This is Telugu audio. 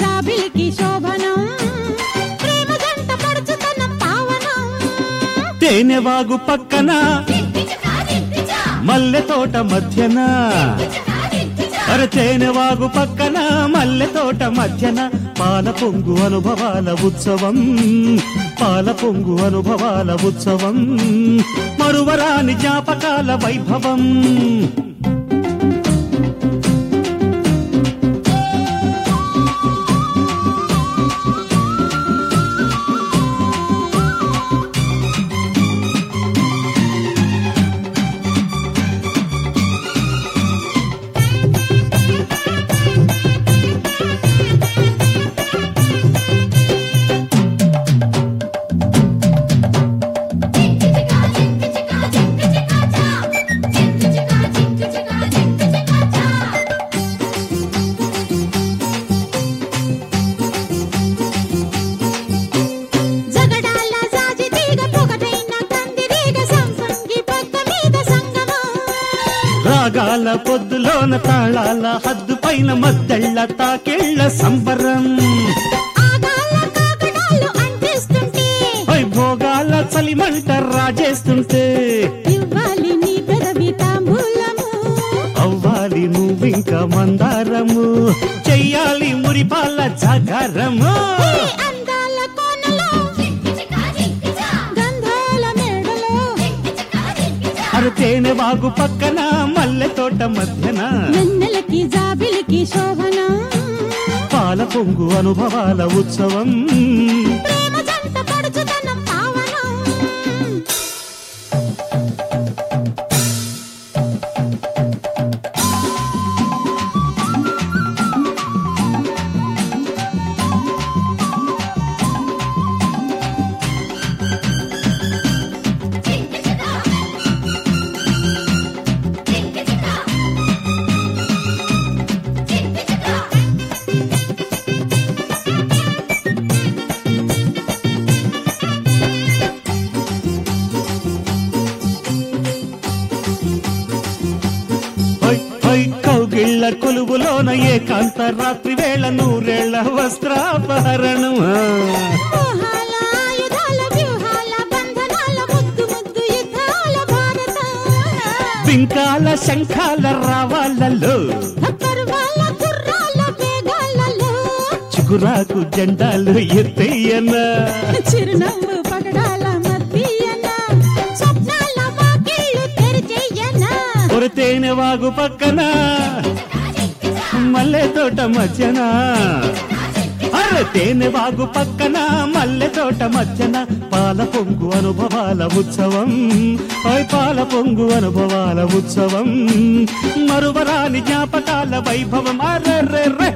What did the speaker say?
జాబిలికి శోభనం ప్రేమ జంట పడుచుతనం పావనం తేనెవాగు పక్కన మల్లె తోట మధ్యన అర తేనెవాగు పక్కన మల్లె తోట మధ్యన పాల పొంగు అనుభవాల ఉత్సవం పాల పొంగు అనుభవాల ఉత్సవం మరువరాని జ్ఞాపకాల వైభవం జగడాల జాజి తీగ పొగటైన కందిరీగ సంసంగి పక్క మీద సంగమం రాగాల పొద్దులోన తాళాల హద్దు పైన మద్దెళ్ళ తాకెళ్ళ సంబరం ఆగాల కాకడాలు అంటిస్తుంటే వైభోగాల చలిమంట రాజేస్తుంటే ఇవ్వాలి నీ పెదవి తాంబూలము అవ్వాలి నువ్వింక మందారము చెయ్యాలి మురిపాల జాగారము ఈ అందాల కోనలో గంధాల మేడలో అరు తేనె వాగు పక్కన మల్లె తోట మధ్యన వెన్నెలకి జాబిలికి శోభనం పాల పొంగు అనుభవాల ఉత్సవం ప్రేమ జంట పడుచుతనం పావనం హై హై కౌగిళ్ళ కొలువులోన ఏకాంత రాత్రి వేళ నూరేళ్ల వస్త్రాపహరణం మోహాల ఆయుధాల వ్యూహాల బంధనాల ముద్దు ముద్దు యుద్ధాల భారతం బింకాల శంఖాల రావాలలో పర్వాల గుర్రాల వేగాలలో చిగురాకు జెండాలు ఎత్తయ్యనా చిరునవ్వు పగడాల మధ్యన స్వప్నాల వాకిళ్ళు తెరిచేయనా ఒక తేనె వాగు పక్కన మల్లె తోట మధ్యన అరే తేనె వాగు పక్కన మల్లె తోట మధ్యన పాల పొంగు అనుభవాల ఉత్సవం ఓయ్ పాల పొంగు అనుభవాల ఉత్సవం మరువరాని జ్ఞాపకాల వైభవం అర్రెర్రె